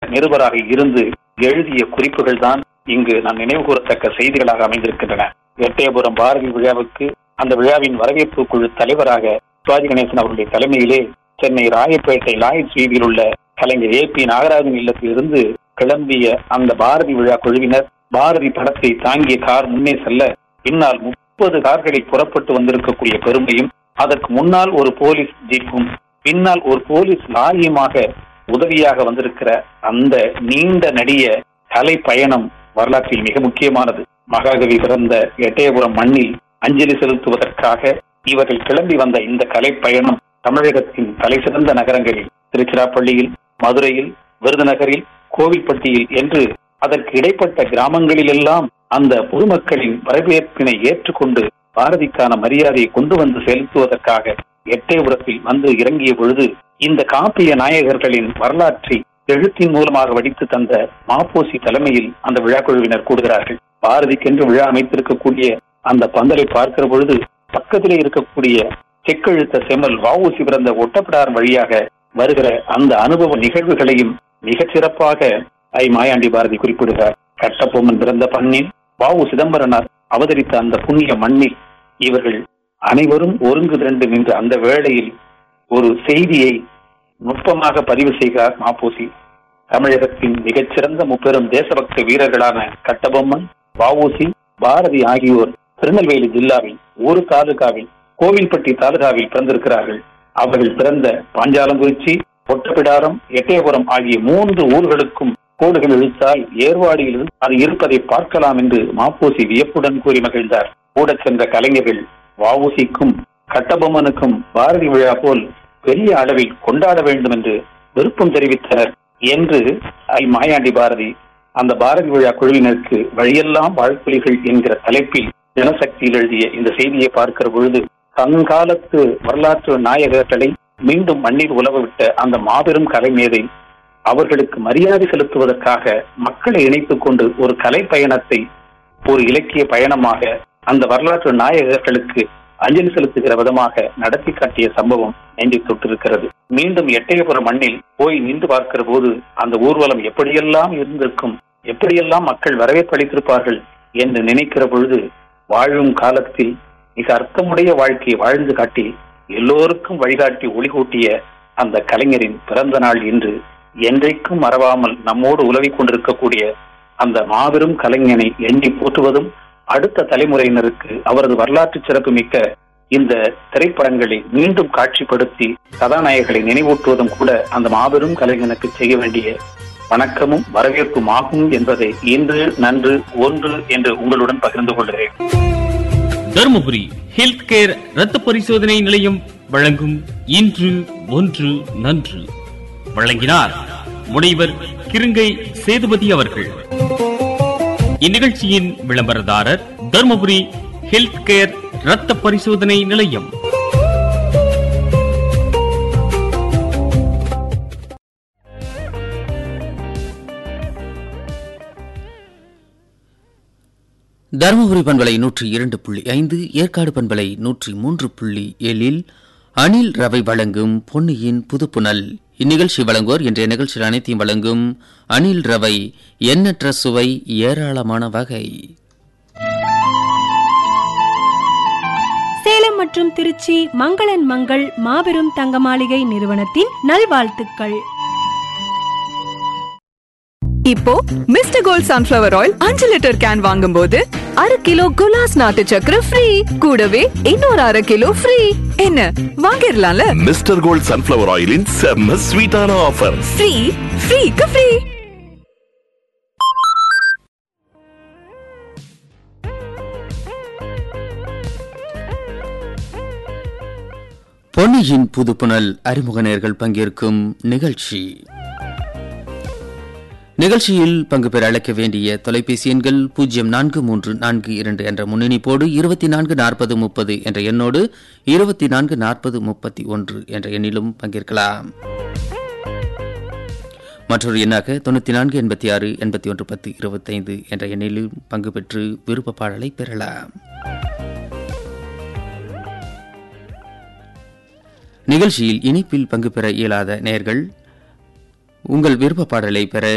நிருபராக இருந்து எழுதிய குறிப்புகள் தான் இங்கு நாம் நினைவு கூறத்தக்க செய்திகளாக அமைந்திருக்கின்றன எட்டயபுரம் பாரதி விழாவுக்கு அந்த விழாவின் வரவேற்பு குழு தலைவராக சிவாஜி கணேசன் அவருடைய தலைமையிலே சென்னை ராயப்பேட்டை லாயட்ஸ் வீதியில் உள்ள கலைஞர் ஏ பி நாகராஜன் இல்லத்திலிருந்து கிளம்பிய அந்த பாரதி விழா குழுவினர் பாரதி படத்தை தாங்கிய கார் முன்னே செல்ல பின்னால் முப்பது கார்களில் புறப்பட்டு வந்திருக்கக்கூடிய பெருமையும் அதற்கு முன்னால் ஒரு போலீஸ் ஜீப்பும் பின்னால் ஒரு போலீஸ் லாரியுமாக உதவியாக வந்திருக்கிற அந்த நீண்ட நடிய கலை பயணம் வரலாற்றில் மிக முக்கியமானது மகாகவி பிறந்த எட்டயபுரம் மண்ணில் அஞ்சலி செலுத்துவதற்காக இவர்கள் கிளம்பி வந்த இந்த கலை பயணம் தமிழகத்தின் தலைசிறந்த நகரங்களில் திருச்சிராப்பள்ளியில் மதுரையில் விருதுநகரில் கோவில்பட்டியில் என்று அதற்கு இடைப்பட்ட கிராமங்களில் எல்லாம் அந்த பொதுமக்களின் வரவேற்பினை ஏற்றுக்கொண்டு பாரதிக்கான மரியாதையை கொண்டு வந்து செலுத்துவதற்காக எட்டயபுரத்தில் வந்து இறங்கிய பொழுது இந்த காப்பிய நாயகர்களின் வரலாற்றை எழுத்தின் மூலமாக வடித்து தந்த மாப்போசி தலைமையில் அந்த விழா குழுவினர் கூடுகிறார்கள் பாரதிக்கென்று விழா அமைத்திருக்கக்கூடிய அந்த பந்தலை பார்க்கிற பொழுது பக்கத்திலே இருக்கக்கூடிய செக்கெழுத்த செம்மல் வவுசி பிறந்த ஒட்டப்பிடார் வழியாக வருகிற அந்த அனுபவ நிகழ்வுகளையும் மிகச் சிறப்பாக ஐ மாயாண்டி பாரதி குறிப்பிடுகிறார் கட்டபொம்மன் பிறந்த பண்ணில் வாவு சிதம்பரனார் அவதரித்த அந்த புண்ணிய மண்ணில் இவர்கள் அனைவரும் ஒருங்கு திரண்டு நின்ற அந்த வேளையில் ஒரு செய்தியை நுட்பமாக பதிவு செய்கிறார் மாப்போசி தமிழகத்தின் மிகச்சிறந்த முப்பெரும் தேசபக்த வீரர்களான கட்டபொம்மன் வஉசி பாரதி ஆகியோர் திருநெல்வேலி ஜில்லாவில் ஒரு தாலுகாவில் கோவில்பட்டி தாலுகாவில் பிறந்திருக்கிறார்கள் அவர்கள் பிறந்த பாஞ்சாலங்குறிச்சி ஒட்டப்பிடாரம் எட்டயபுரம் ஆகிய மூன்று ஊர்களுக்கும் கோடுகள் இழுத்தால் ஏர்வாடியில் அது இருப்பதை பார்க்கலாம் என்று மாப்போசி வியப்புடன் கூறி மகிழ்ந்தார் கூட சென்ற கலைஞர்கள் வஉசிக்கும் கட்டபொம்மனுக்கும் பாரதி விழா போல் பெரிய அளவில் கொண்டாட வேண்டும் என்று விருப்பம் தெரிவித்தனர் என்று ஐ மாயாண்டி பாரதி அந்த பாரதி விழா குழுவினருக்கு வழியெல்லாம் வாழ்த்துளிகள் என்கிற தலைப்பில் ஜனசக்தியில் எழுதிய இந்த செய்தியை பார்க்கிற பொழுது தங்காலத்து வரலாற்று நாயகர்களை மீண்டும் மண்ணில் உலவ விட்ட அந்த மாபெரும் கலைமேதை அவர்களுக்கு மரியாதை செலுத்துவதற்காக மக்களை இணைத்துக் கொண்டு ஒரு கலை பயணத்தை ஒரு இலக்கிய பயணமாக அந்த வரலாற்று நாயகர்களுக்கு அஞ்சலி செலுத்துகிற விதமாக நடத்தி காட்டிய சம்பவம் நெஞ்சை தொட்டிருக்கிறது மீண்டும் எட்டயபுரம் மண்ணில் போய் நின்று பார்க்கிற போது அந்த ஊர்வலம் எப்படியெல்லாம் இருந்திருக்கும் எப்படியெல்லாம் மக்கள் வரவேற்பளித்திருப்பார்கள் என்று நினைக்கிற பொழுது வாழும் காலத்தில் மிக அர்த்தமுடைய வாழ்க்கையை வாழ்ந்து காட்டி எல்லோருக்கும் வழிகாட்டி ஒளிகூட்டிய அந்த கலைஞரின் பிறந்த நாள் இன்று என்றைக்கும் மறவாமல் நம்மோடு உலவிக் கொண்டிருக்கக்கூடிய அந்த மாபெரும் கலைஞனை எண்ணி போற்றுவதும் அடுத்த தலைமுறையினருக்கு அவரது வரலாற்று சிறப்பு மிக்க இந்த திரைப்படங்களை மீண்டும் காட்சிப்படுத்தி கதாநாயகர்களை நினைவூட்டுவதும் கூட அந்த மாபெரும் கலைஞனுக்கு செய்ய வேண்டிய வணக்கமும் வரவேற்பும் ஆகும் என்பதை இன்று நன்று ஒன்று என்று உங்களுடன் பகிர்ந்து கொள்கிறேன் தருமபுரி ஹெல்த் கேர் ரத்த பரிசோதனை நிலையம் வழங்கும் இன்று ஒன்று நன்று வழங்கினார் முனைவர் கிருங்கை சேதுபதி அவர்கள் இந்நிகழ்ச்சியின் விளம்பரதாரர் தருமபுரி ஹெல்த் கேர் ரத்த பரிசோதனை நிலையம் தருமபுரி பண்பலை நூற்றி இரண்டு புள்ளி ஐந்து ஏற்காடு பண்பலை நூற்றி மூன்று புள்ளி ஏழில் அணில் ரவை வழங்கும் பொன்னியின் புதுப்புனல் இந்நிகழ்ச்சி வழங்குவோர் இன்றைய நிகழ்ச்சியில் அனைத்தையும் வழங்கும் அணில் ரவை எண்ணற்ற சுவை ஏராளமான வகை சேலம் மற்றும் திருச்சி மங்களன் மங்கள் மாபெரும் தங்க மாளிகை நிறுவனத்தின் நல்வாழ்த்துக்கள் இப்போ மிஸ்டர் கோல்ட் சன்ஃபிளவர் ஆயில் அஞ்சு லிட்டர் கேன் வாங்கும்போது அரை கிலோ குலாஸ் நாட்டு சக்கரை ஃப்ரீ கூடவே இன்னொரு அரை கிலோ ஃப்ரீ என்ன வாங்கிடலாம்ல மிஸ்டர் கோல்ட் சன்ஃபிளவர் ஆயிலின் செம்ம ஸ்வீட்டான ஆஃபர் ஃப்ரீ ஃப்ரீக்கு ஃப்ரீ பொன்னியின் புதுப்புனல் அறிமுக நேர்கள் பங்கேற்கும் நிகழ்ச்சி நிகழ்ச்சியில் பங்கு பெற அழைக்க வேண்டிய தொலைபேசி எண்கள் பூஜ்ஜியம் நான்கு மூன்று நான்கு இரண்டு என்ற முன்னணிப்போடு இருபத்தி நான்கு நாற்பது முப்பது என்ற எண்ணோடு இருபத்தி நான்கு நாற்பது முப்பத்தி ஒன்று என்ற எண்ணிலும் பங்கேற்கலாம் மற்றொரு எண்ணாக தொண்ணூற்றி நான்கு எண்பத்தி ஆறு எண்பத்தி ஒன்று பத்து இருபத்தைந்து என்ற எண்ணிலும் பங்கு பெற்று விருப்ப பாடலை பெறலாம் நிகழ்ச்சியில் இணைப்பில் பங்கு பெற இயலாத நேயர்கள் உங்கள் விருப்ப பாடலை பெற